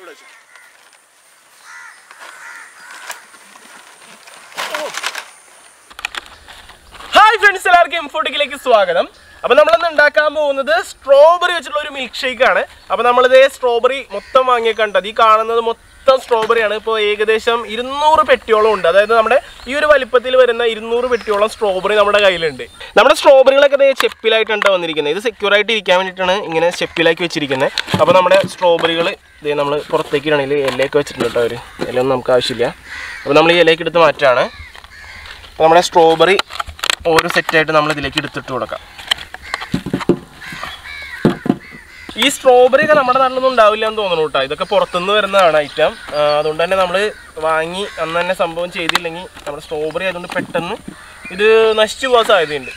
ഇവിടെ വെച്ചു hi friends എല്ലാവർക്കും എംഫോട്ടിക്കിലേക്ക് സ്വാഗതം അപ്പോൾ നമ്മളിന്ന് ഉണ്ടാക്കാൻ പോകുന്നത് സ്ട്രോബെറി വെച്ചിട്ടുള്ള ഒരു മിൽക്ക് ഷേക്ക് ആണ് അപ്പോൾ നമ്മളിത് സ്ട്രോബെറി മൊത്തം വാങ്ങിയേക്കണ്ടത് ഈ കാണുന്നത് മൊത്തം സ്ട്രോബെറിയാണ് ഇപ്പോൾ ഏകദേശം ഇരുന്നൂറ് പെട്ടിയോളം ഉണ്ട് അതായത് നമ്മുടെ ഈ ഒരു വലിപ്പത്തിൽ വരുന്ന ഇരുന്നൂറ് പെട്ടിയോളം സ്ട്രോബെറി നമ്മുടെ കയ്യിലുണ്ട് നമ്മുടെ സ്ട്രോബെറികളൊക്കെ ദേ ചെപ്പിലായിട്ടാണ് വന്നിരിക്കുന്നത് ഇത് സെക്യൂർ ആയിട്ട് ഇരിക്കാൻ വേണ്ടിയിട്ടാണ് ഇങ്ങനെ ചെപ്പിലാക്കി വെച്ചിരിക്കുന്നത് അപ്പോൾ നമ്മുടെ സ്ട്രോബെറികൾ ഇതേ നമ്മൾ പുറത്തേക്ക് ഇടണമെങ്കിൽ ഇലയൊക്കെ വെച്ചിട്ടുണ്ട് കേട്ടോ അവർ ഇലയൊന്നും നമുക്ക് ആവശ്യമില്ല അപ്പോൾ നമ്മൾ ഈ ഇലയൊക്കെ എടുത്ത് മാറ്റാണ് അപ്പോൾ നമ്മുടെ സ്ട്രോബെറി ഓരോ സെറ്റായിട്ട് നമ്മൾ ഇതിലേക്ക് എടുത്തിട്ട് കൊടുക്കാം ഈ സ്ട്രോബെറി ഒക്കെ നമ്മുടെ നാട്ടിലൊന്നും ഉണ്ടാവില്ല എന്ന് തോന്നുന്നു കേട്ടോ ഇതൊക്കെ പുറത്തുനിന്ന് വരുന്നതാണ് ഐറ്റം ആ, അതുകൊണ്ട് തന്നെ നമ്മൾ വാങ്ങി അന്ന് തന്നെ സംഭവം ചെയ്തില്ലെങ്കിൽ നമ്മുടെ സ്ട്രോബെറി ആയതുകൊണ്ട് പെട്ടെന്ന് ഇത് നശിച്ചു പോകാൻ സാധ്യതയുണ്ട്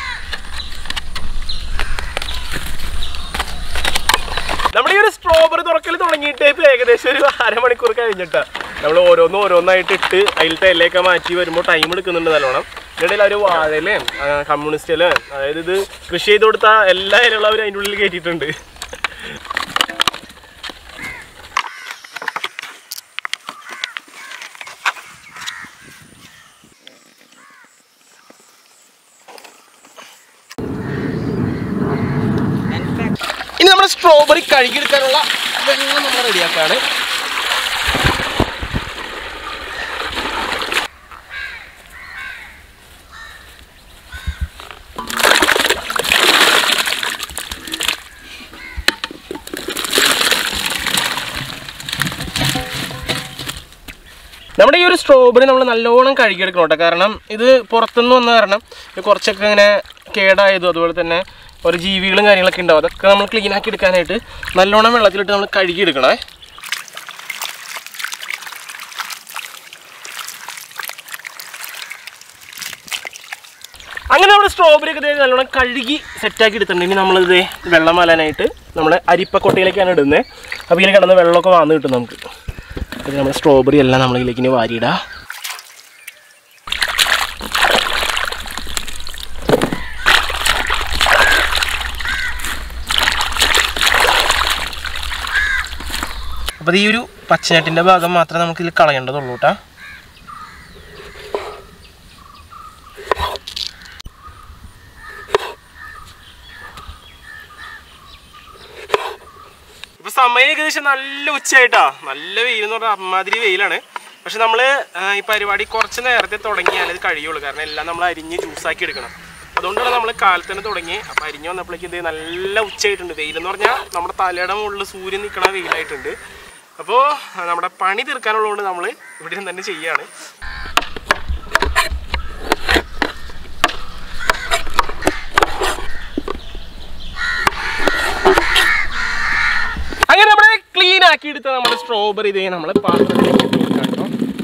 നമ്മൾ ഈ ഒരു സ്ട്രോബെറി തുറക്കൽ തുടങ്ങിയിട്ട് ഇപ്പൊ ഏകദേശം ഒരു അരമണിക്കൂർ കഴിഞ്ഞിട്ടാ നമ്മൾ ഓരോന്നും ഓരോന്നായിട്ട് ഇട്ട് അതിലത്തെ ഇലയൊക്കെ മാറ്റി വരുമ്പോൾ ടൈം എടുക്കുന്നുണ്ട് നല്ലോണം ഇതിനിടയിൽ അവർ വാഴയിലേയും കമ്മ്യൂണിസ്റ്റിലും അതായത് ഇത് കൃഷി ചെയ്ത് കൊടുത്ത എല്ലാ ഇലകളും അവർ അതിൻ്റെ ഉള്ളിൽ കയറ്റിയിട്ടുണ്ട് ഇനി നമ്മുടെ സ്ട്രോബെറി കഴുകിയെടുക്കാനുള്ള വെള്ളം നമ്മൾ റെഡിയാക്കാണ് നമ്മുടെ ഈ ഒരു സ്ട്രോബെറി നമ്മൾ നല്ലോണം കഴുകിയെടുക്കണം കേട്ടോ കാരണം ഇത് പുറത്തുനിന്ന് വന്ന കാരണം ഇത് കുറച്ചൊക്കെ ഇങ്ങനെ കേടായതും അതുപോലെ തന്നെ ഓരോ ജീവികളും കാര്യങ്ങളൊക്കെ ഉണ്ടാവും അതൊക്കെ നമ്മൾ ക്ലീൻ ആക്കി എടുക്കാനായിട്ട് നല്ലോണം വെള്ളത്തിലിട്ട് നമ്മൾ കഴുകിയെടുക്കണേ അങ്ങനെ നമ്മുടെ സ്ട്രോബെറി ഒക്കെ ദേ നല്ലോണം കഴുകി സെറ്റാക്കി എടുത്തിട്ടുണ്ട് ഇനി നമ്മളിത് വെള്ളം മലാനായിട്ട് നമ്മുടെ അരിപ്പക്കൊട്ടയിലേക്കാണ് ഇടുന്നത് അപ്പോൾ ഇതിൽ കിടന്ന് വെള്ളമൊക്കെ വാന്ന് കിട്ടും നമുക്ക് അത് നമ്മുടെ സ്ട്രോബെറി എല്ലാം നമ്മളിതിലേക്ക് ഇനി വാരിയിടാം അപ്പോൾ ഈ ഒരു പച്ചനട്ടിൻ്റെ ഭാഗം മാത്രമേ നമുക്ക് ഇതിൽ കളയേണ്ടതുള്ളൂ കേട്ടോ ഇപ്പൊ സമയം ഏകദേശം നല്ല ഉച്ചയായിട്ടാ നല്ല വെയിൽ എന്ന് പറഞ്ഞാൽ അമ്മാതിരി വെയിലാണ് പക്ഷെ നമ്മൾ ഈ പരിപാടി കുറച്ച് നേരത്തെ തുടങ്ങിയാൽ ഇത് കഴിയുള്ളൂ കാരണം എല്ലാം നമ്മൾ അരിഞ്ഞ് ജ്യൂസാക്കി എടുക്കണം അതുകൊണ്ടാണ് നമ്മൾ കാലത്ത് തന്നെ തുടങ്ങി അപ്പം അരിഞ്ഞ് വന്നപ്പോഴേക്കും ഇത് നല്ല ഉച്ചയായിട്ടുണ്ട് വെയിലെന്ന് പറഞ്ഞാൽ നമ്മുടെ തലയുടെ മുകളിൽ സൂര്യൻ നിൽക്കണ വെയിലായിട്ടുണ്ട് അപ്പോൾ നമ്മുടെ പണി തീർക്കാനുള്ളതുകൊണ്ട് നമ്മൾ ഇവിടെ ഇരുന്ന് തന്നെ ചെയ്യാണ് അങ്ങനെ നമ്മളെ ക്ലീൻ ആക്കി എടുത്ത നമ്മുടെ സ്ട്രോബെറി ഇതേ നമ്മൾ പാത്രത്തിലേക്ക് ഇട്ട് കൊടുക്കാം കേട്ടോ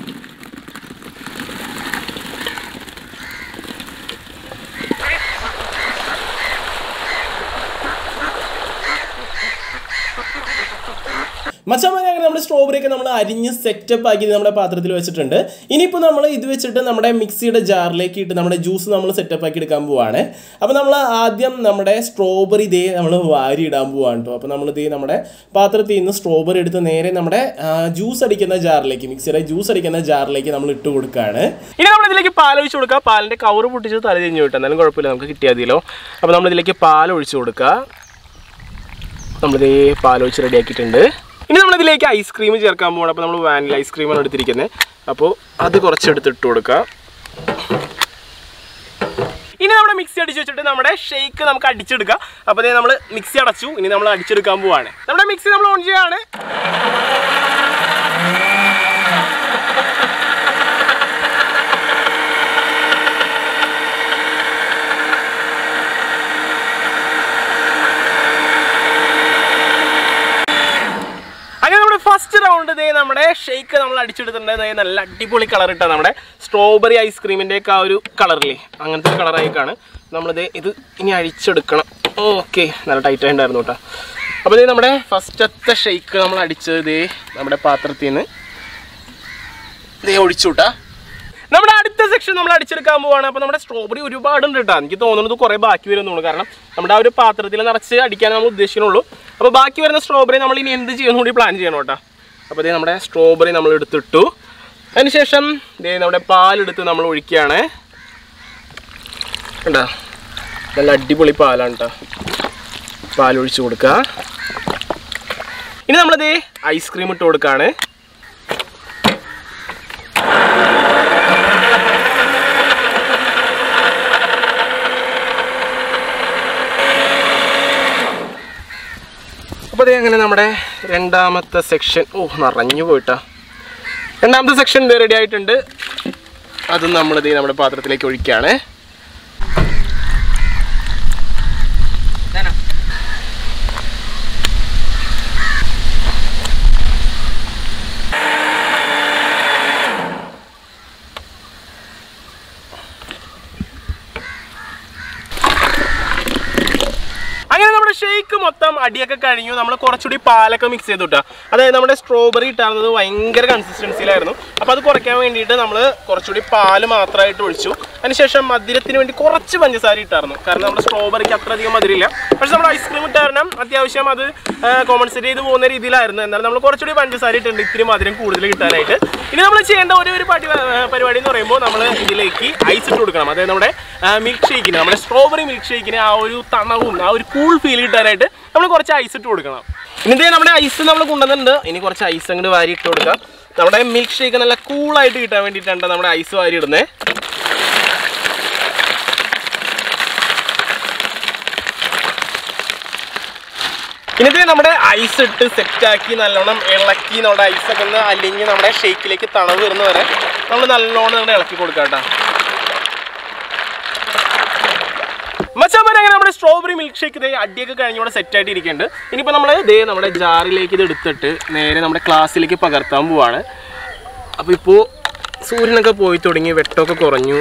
മച്ചന്മാരെ അങ്ങനെ നമ്മുടെ സ്ട്രോബെറി ഒക്കെ നമ്മൾ അരിഞ്ഞ് സെറ്റപ്പ് ആക്കി നമ്മുടെ പാത്രത്തിൽ വെച്ചിട്ടുണ്ട് ഇനിയിപ്പോൾ നമ്മൾ ഇത് വെച്ചിട്ട് നമ്മുടെ മിക്സിയുടെ ജാറിലേക്ക് ഇട്ട് നമ്മുടെ ജ്യൂസ് നമ്മൾ സെറ്റപ്പ് ആക്കി എടുക്കാൻ പോവാണ് അപ്പോൾ നമ്മൾ ആദ്യം നമ്മുടെ സ്ട്രോബെറി ഇതേ നമ്മൾ വാരി ഇടാൻ പോവാണ് കേട്ടോ അപ്പോൾ നമ്മൾ ഇതേ നമ്മുടെ പാത്രത്തിൽ നിന്ന് സ്ട്രോബെറി എടുത്ത് നേരെ നമ്മുടെ ജ്യൂസ് അടിക്കുന്ന ജാറിലേക്ക് മിക്സിയുടെ ജ്യൂസ് അടിക്കുന്ന ജാറിലേക്ക് നമ്മൾ ഇട്ട് കൊടുക്കുകയാണ് ഇനി നമ്മൾ ഇതിലേക്ക് പാൽ ഒഴിച്ച് കൊടുക്കുക പാലിൻ്റെ കവർ പൊട്ടിച്ച് തല തിരിഞ്ഞു വിട്ടാൽ എന്നാലും കുഴപ്പമില്ല നമുക്ക് കിട്ടിയാൽ മതിയല്ലോ അപ്പോൾ നമ്മൾ ഇതിലേക്ക് പാൽ ഒഴിച്ച് കൊടുക്കുക നമ്മളിതേ പാലൊഴിച്ച് റെഡിയാക്കിയിട്ടുണ്ട് ഇനി നമ്മളിതിലേക്ക് ഐസ്ക്രീം ചേർക്കാൻ പോകണം അപ്പോൾ നമ്മൾ വാനില ഐസ്ക്രീമാണ് എടുത്തിരിക്കുന്നത് അപ്പോൾ അത് കുറച്ച് എടുത്തിട്ട് കൊടുക്കുക ഇനി നമ്മുടെ മിക്സി അടിച്ച് വെച്ചിട്ട് നമ്മുടെ ഷേക്ക് നമുക്ക് അടിച്ചെടുക്കാം അപ്പോൾ നമ്മൾ മിക്സി അടച്ചു ഇനി നമ്മൾ അടിച്ചെടുക്കാൻ പോവാണ് നമ്മുടെ മിക്സി നമ്മൾ ഓൺ ചെയ്യാണ് അങ്ങനെ നമ്മുടെ ഫസ്റ്റ് റൗണ്ട് ഇതേ നമ്മുടെ ഷേക്ക് നമ്മൾ അടിച്ചെടുത്തിട്ടുണ്ട് ദേ നല്ല അടിപൊളി കളർ ഇട്ടാ നമ്മുടെ സ്ട്രോബെറി ഐസ്ക്രീമിൻ്റെ ഒക്കെ ആ ഒരു കളറില്ലേ അങ്ങനത്തെ ഒരു കളറായിക്കാണ് നമ്മളിത് ഇത് ഇനി അഴിച്ചെടുക്കണം ഓക്കെ നല്ല ടൈറ്റ് ആയിട്ടുണ്ടായിരുന്നു കേട്ടോ അപ്പോൾ ഇത് നമ്മുടെ ഫസ്റ്റത്തെ ഷേക്ക് നമ്മൾ അടിച്ചത് ഇതേ നമ്മുടെ പാത്രത്തിൽ നിന്ന് ഇതേ ഒഴിച്ചു വിട്ടാ നമ്മുടെ അടുത്ത സെക്ഷൻ നമ്മൾ അടിച്ചെടുക്കാൻ പോവാണ് അപ്പോൾ നമ്മുടെ സ്ട്രോബെറി ഒരുപാടുണ്ട് കേട്ടോ എനിക്ക് തോന്നുന്നത് കുറേ ബാക്കി വരും തോന്നുന്നു കാരണം നമ്മുടെ ആ ഒരു പാത്രത്തിൽ നിറച്ച് അടിക്കാൻ നമ്മൾ ഉദ്ദേശിക്കുന്നുള്ളൂ അപ്പോൾ ബാക്കി വരുന്ന സ്ട്രോബെറി നമ്മൾ ഇനി എന്ത് ചെയ്യുന്നു കൂടി പ്ലാൻ ചെയ്യണം കേട്ടോ അപ്പോൾ ഇതേ നമ്മുടെ സ്ട്രോബെറി നമ്മൾ എടുത്തിട്ടു അതിനുശേഷം ഇതേ നമ്മുടെ പാലെടുത്ത് നമ്മൾ ഒഴിക്കുകയാണ് കണ്ടോ നല്ല അടിപൊളി പാലാണ് കേട്ടോ പാലൊഴിച്ച് കൊടുക്കുക ഇനി നമ്മളിത് ഐസ്ക്രീം ഇട്ട് കൊടുക്കുകയാണ് അപ്പോൾ അതേ അങ്ങനെ നമ്മുടെ രണ്ടാമത്തെ സെക്ഷൻ ഓ നിറഞ്ഞു പോയിട്ടാ രണ്ടാമത്തെ സെക്ഷൻ റെഡി ആയിട്ടുണ്ട് അതും നമ്മളിത് നമ്മുടെ പാത്രത്തിലേക്ക് ഒഴിക്കുകയാണ് അങ്ങനെ നമ്മുടെ ഷേക്ക് മൊത്തം അടിയൊക്കെ കഴിഞ്ഞു നമ്മൾ കുറച്ചുകൂടി പാലൊക്കെ മിക്സ് ചെയ്തു കിട്ടുക അതായത് നമ്മുടെ സ്ട്രോബെറി ഇട്ടാകുന്നത് ഭയങ്കര കൺസിസ്റ്റൻസിയിലായിരുന്നു അപ്പോൾ അത് കുറയ്ക്കാൻ വേണ്ടിയിട്ട് നമ്മൾ കുറച്ചുകൂടി പാല് മാത്രമായിട്ട് ഒഴിച്ചു അതിനുശേഷം മധുരത്തിന് വേണ്ടി കുറച്ച് പഞ്ചസാര ഇട്ടായിരുന്നു കാരണം നമ്മുടെ സ്ട്രോബെറിക്ക് അത്രയധികം മധുരമില്ല പക്ഷെ നമ്മൾ ഐസ്ക്രീം ഇട്ട കാരണം അത്യാവശ്യം അത് കോമ്പൻസേറ്റ് ചെയ്ത് പോകുന്ന രീതിയിലായിരുന്നു എന്നാലും നമ്മൾ കുറച്ചുകൂടി പഞ്ചസാര ഇട്ടിട്ടുണ്ട് ഇത്തിരി മധുരം കൂടുതൽ കിട്ടാനായിട്ട് ഇനി നമ്മൾ ചെയ്യേണ്ട ഒരേ ഒരു പാട്ടി പരിപാടി എന്ന് പറയുമ്പോൾ നമ്മൾ ഇതിലേക്ക് ഐസ് ഇട്ട് കൊടുക്കണം അതായത് നമ്മുടെ മിൽക്ക് ഷേക്കിന് നമ്മുടെ സ്ട്രോബെറി മിൽക്ക് ഷേക്കിന് ആ ഒരു തണവും ആ ഒരു കൂൾ ഫീൽ കിട്ടാനായിട്ട് നമ്മൾ കുറച്ച് ഐസ് ഇട്ട് കൊടുക്കണം ഇനി ഇതേ നമ്മുടെ ഐസ് നമ്മൾ കൊണ്ടുവന്നിട്ടുണ്ട് ഇനി കുറച്ച് ഐസ് അങ്ങോട്ട് വാരി ഇട്ട് കൊടുക്കാം നമ്മുടെ മിൽക്ക് ഷേക്ക് നല്ല കൂളായിട്ട് കിട്ടാൻ വേണ്ടിയിട്ടാണ് നമ്മുടെ ഐസ് വാരി ഇടുന്നത് ഇനിയിത് നമ്മുടെ ഐസ് ഇട്ട് സെറ്റാക്കി നല്ലോണം ഇളക്കി നമ്മുടെ ഐസൊക്കെ ഒന്ന് അല്ലെങ്കിൽ നമ്മുടെ ഷേക്കിലേക്ക് തണവ് വരുന്ന വരെ നമ്മൾ നല്ലോണം നമ്മുടെ ഇളക്കി കൊടുക്കാം കേട്ടോ മച്ചാമാരെ അങ്ങനെ നമ്മുടെ സ്ട്രോബെറി മിൽക്ക് ഷേക്ക് ഇതേ അടിയൊക്കെ കഴിഞ്ഞ് ഇവിടെ സെറ്റ് ആയിട്ട് ഇരിക്കുന്നുണ്ട് ഇനിയിപ്പോൾ നമ്മൾ ഇതേ നമ്മുടെ ജാറിലേക്ക് ഇത് എടുത്തിട്ട് നേരെ നമ്മുടെ ക്ലാസ്സിലേക്ക് പകർത്താൻ പോവാണ് അപ്പോൾ ഇപ്പോൾ സൂര്യനൊക്കെ പോയി തുടങ്ങി വെട്ടമൊക്കെ കുറഞ്ഞു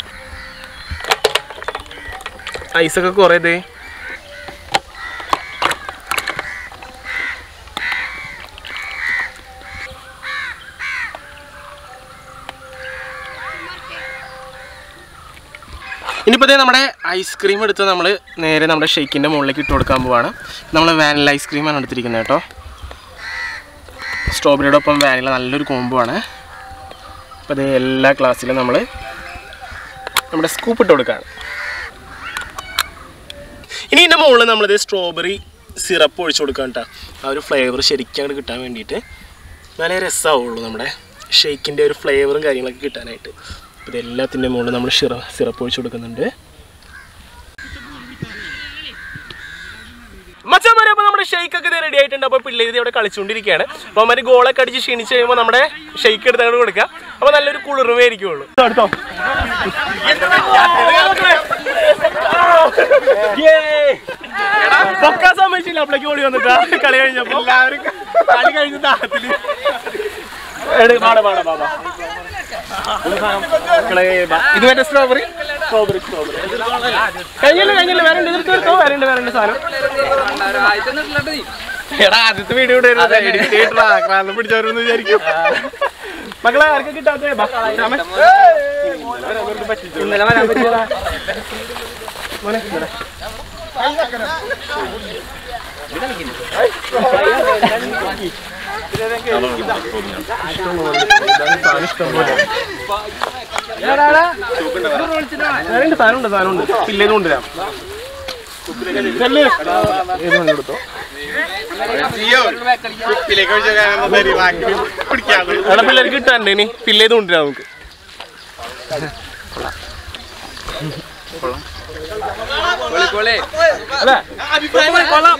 ഐസൊക്കെ കുറേ ഇതേ ഇനിയിപ്പോൾ ദേ നമ്മുടെ ഐസ്ക്രീം എടുത്ത് നമ്മൾ നേരെ നമ്മുടെ ഷെയ്ക്കിൻ്റെ മുകളിലേക്ക് ഇട്ട് കൊടുക്കാൻ പോവാണ് നമ്മൾ വാനില ഐസ്ക്രീമാണ് എടുത്തിരിക്കുന്നത് കേട്ടോ സ്ട്രോബെറിയുടെ ഒപ്പം വാനില നല്ലൊരു കോംബോ ആണ് അപ്പോൾ അതേ എല്ലാ ക്ലാസ്സിലും നമ്മൾ നമ്മുടെ സ്കൂപ്പ് ഇട്ട് കൊടുക്കുകയാണ് ഇനി ഇതിൻ്റെ മുകളിൽ നമ്മളിത് സ്ട്രോബെറി സിറപ്പ് ഒഴിച്ചു കൊടുക്കാം കേട്ടോ ആ ഒരു ഫ്ലേവർ ശരിക്കും അങ്ങോട്ട് കിട്ടാൻ വേണ്ടിയിട്ട് നല്ല രസമാവുള്ളൂ നമ്മുടെ ഷേക്കിൻ്റെ ഒരു ഫ്ലേവറും കാര്യങ്ങളൊക്കെ കിട്ടാനായിട്ട് അപ്പോൾ ഇത് എല്ലാത്തിൻ്റെ മുകളിൽ നമ്മൾ സിറ സിറപ്പ് ഒഴിച്ചു കൊടുക്കുന്നുണ്ട് മച്ചാമാരെ അപ്പോൾ നമ്മുടെ ഷെയ്ക്ക് ഒക്കെ റെഡി ആയിട്ടുണ്ട് അപ്പോൾ പിള്ളേര് ഇവിടെ കളിച്ചുകൊണ്ടിരിക്കുകയാണ് അപ്പോൾ അവന്മാർ ഗോളൊക്കെ അടിച്ച് ക്ഷീണിച്ച് കഴിയുമ്പോൾ നമ്മുടെ ഷെയ്ക്ക് എടുത്ത് അങ്ങോട്ട് കൊടുക്കുക അപ്പോൾ നല്ലൊരു കുളിർമേ ആയിരിക്കുള്ളൂ അടുത്തോ പൊക്കാൻ സമ്മതിച്ചില്ല അപ്പോഴേക്ക് ഓടി വന്നിട്ടാ കളി കഴിഞ്ഞപ്പോ എല്ലാവരും കളി കഴിഞ്ഞ ദാഹത്തില് എട്, വാടാ, വാടാ, വാ, വാ. മക്കളെ, വാ. ഇത് മറ്റേ സ്ട്രോബെറി സ്ട്രോബെറി സ്ട്രോബെറി കഴിഞ്ഞല്ലോ കഴിഞ്ഞല്ലോ വേറെ എടുത്തോ എടുത്തോ വേറെ ഉണ്ട് വേറെ ഉണ്ട് സാധനം എടാ ആദ്യത്തെ വീഡിയോ ക്രാന്തം പിടിച്ചവരെന്ന് വിചാരിക്കും മക്കളെ ആർക്കും കിട്ടാത്ത ഇന്നലെ വരാൻ പറ്റിയതാ മോനെ ഇവിടെ. വേറെ സാധനമുണ്ട് സാധനമുണ്ട് പില്ലേന്ന് കൊണ്ടുവരാം ചെല്ല്. ഏത് വേണം എടുത്തോ അവിടെ പിള്ളേർക്ക് കിട്ടാണ്ട് ഇനി ഫില്ല് ചെയ്ത് കൊണ്ടുവരാം നമുക്ക് അല്ലേ? കൊള്ളാം.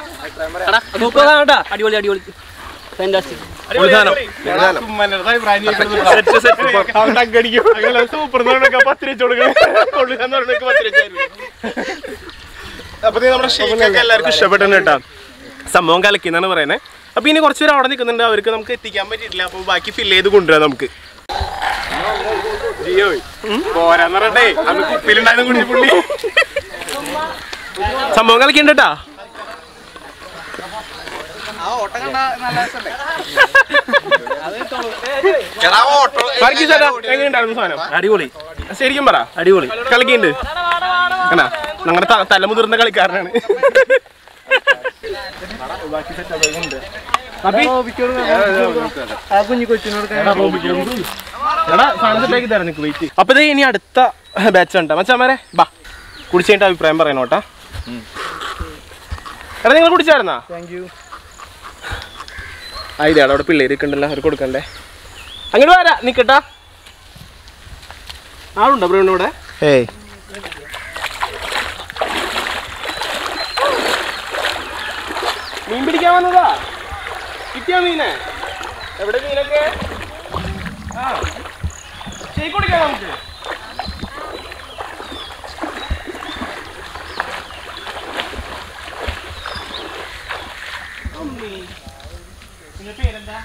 അടിപൊളി അടിപൊളി ഫാന്റാസ്റ്റിക് ഒരു സാധനം. Set set. അവൻ ടങ്കടിക്കും. അങ്ങനെ സൂപ്പർ എന്ന് പറഞ്ഞൊക്കെ പത്ത് രൂപ കൊടുക്കണം. കൊള്ളുകാന്ന് പറഞ്ഞൊക്കെ പത്ത് രൂപ ആയിരുന്നു. അപ്പൊ ദേ നമ്മുടെ ഷേക്കൊക്കെ എല്ലാവർക്കും ഇഷ്ടപ്പെട്ടുണ്ട് കേട്ടോ സംഭവം കലക്കിന്നാണ് പറയുന്നത് അപ്പൊ ഇനി കുറച്ച് പേര് അവിടെ നിൽക്കുന്നുണ്ട് അവർക്ക് നമുക്ക് എത്തിക്കാൻ പറ്റിയിട്ടില്ല അപ്പൊ ബാക്കി ഫില്ല് ചെയ്ത് കൊണ്ടുവരാം നമുക്ക് പോരാന്ന് പറഞ്ഞേ അന്ന് കുപ്പിയിലുണ്ടായിരുന്നു കുണ്ടി പുള്ളി സംഭവം കളിക്കണ്ട കേട്ടാ വർഗീസ് ചേട്ടാ എങ്ങനെയുണ്ടായിരുന്നു സാധനം അടിപൊളി ശരിക്കും പറ അടിപൊളി കളിക്കുന്നുണ്ട് കണ്ടാ ഞങ്ങളുടെ തലമുതിർന്ന കളിക്കാരനാണ് അപ്പി ആ കുഞ്ഞു കൊച്ചിനോട് എടാ സാധനം സെറ്റാക്കി തരാം നിനക്ക് വെയിറ്റ് അപ്പൊ ഇത് ഇനി അടുത്ത ബാച്ച് ഉണ്ട് മച്ചാമാരെ ബാ കുടിച്ചതിന്റെ അഭിപ്രായം പറയണോട്ടാ എടാ നിങ്ങൾ കുടിച്ചായിരുന്നാ താങ്ക് യു ആ ഇതാണ് അവിടെ പിള്ളേരൊക്കെ ഉണ്ടല്ലോ അവർ കൊടുക്കണ്ടേ അങ്ങോട്ട് വരാ നിക്കട്ടാ ആളുണ്ടോ ബ്രൗൺ ഇവിടെ ഏയ് മീൻ പിടിക്കാൻ വന്നതാ കിട്ടിയോ മീനെ എവിടെ മീനൊക്കെ ആ ഷേക്ക് കുടിക്കാം നമുക്ക് അമ്മേ. നിന്റെ പേരെന്താ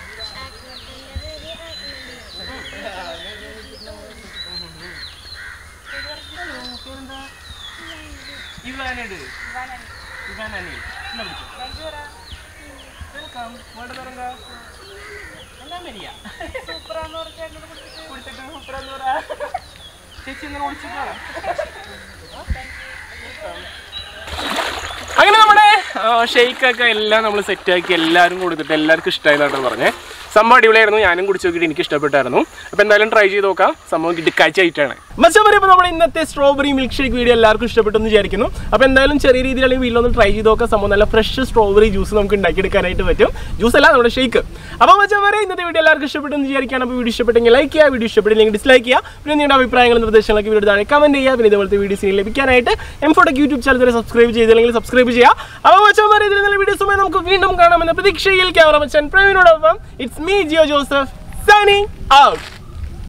ഇവാനുണ്ട് ഇവാനാനി എന്നാ വിളിച്ചോ വെൽക്കം വേണ്ട പേരെന്താ എന്നാ മരിയ കുടിച്ചിട്ട് സൂപ്പറാന്ന് പറ ചേച്ചി ഇങ്ങനെ വിളിച്ചിട്ടാ അങ്ങനെ നമ്മുടെ ഷെയ്ക്കൊക്കെ എല്ലാം നമ്മൾ സെറ്റാക്കി എല്ലാവരും കൊടുത്തിട്ട് എല്ലാവർക്കും ഇഷ്ടമായതായിട്ടാണ് പറഞ്ഞേ സംഭവം അടിപൊളിയായിരുന്നു ഞാനും കുടിച്ച് നോക്കിയിട്ട് എനിക്ക് ഇഷ്ടപ്പെട്ടായിരുന്നു അപ്പോൾ എന്തായാലും ട്രൈ ചെയ്ത് നോക്കാം സംഭവം കിട്ടിക്കാഴ്ചയായിട്ടാണ് മച്ചാൻ പറയുമ്പോൾ നമ്മുടെ ഇന്നത്തെ സ്ട്രോബെറി മിൽക്ക് ഷേക്ക് വീഡിയോ എല്ലാവർക്കും ഇഷ്ടപ്പെട്ടെന്ന് വിചാരിക്കുന്നു അപ്പോൾ എന്തായാലും ചെറിയ രീതിയിൽ വീട്ടിലൊന്ന് ട്രൈ ചെയ്ത് നോക്കാം സംഭവം നല്ല ഫ്രഷ് സ്ട്രോബെറി ജ്യൂസ് നമുക്ക് ഉണ്ടാക്കിയെടുക്കാനായിട്ട് പറ്റും ജ്യൂസ് അല്ല നമ്മുടെ ഷേക്ക് അപ്പോൾ മച്ചാൻ പറയും ഇന്നത്തെ വീഡിയോ എല്ലാവർക്കും ഇഷ്ടപ്പെട്ടെന്ന് വിചാരിക്കുകയാണ് അപ്പോൾ വീഡിയോ ഇഷ്ടപ്പെട്ടെങ്കിൽ ലൈക്ക് ചെയ്യുക വീഡിയോ ഇഷ്ടപ്പെട്ടില്ലെങ്കിൽ ഡിസ്ലൈക്ക് ചെയ്യുക പിന്നെ നിങ്ങളുടെ അഭിപ്രായങ്ങളും നിർദ്ദേശങ്ങളൊക്കെ വീഡിയോ താഴെ കമന്റ് ചെയ്യുക പിന്നെ ഇതുപോലത്തെ വീഡിയോസ് ലഭിക്കാനായിട്ട് എം ഫോട്ടോക്ക് യൂട്യൂബ് ചാനൽ വരെ സബ്സ്ക്രൈബ് ചെയ്തില്ലെങ്കിൽ സബ്സ്ക്രൈബ് ചെയ്യുക അപ്പോൾ മച്ചാൻ പറയും ഇതിൽ നല്ല വീഡിയോസുമായി നമുക്ക് വീണ്ടും കാണാമെന്ന പ്രതീക്ഷയിൽ ക്യാമറ മച്ചാൻ പ്രവീണോടൊപ്പം it's me Jio Joseph signing out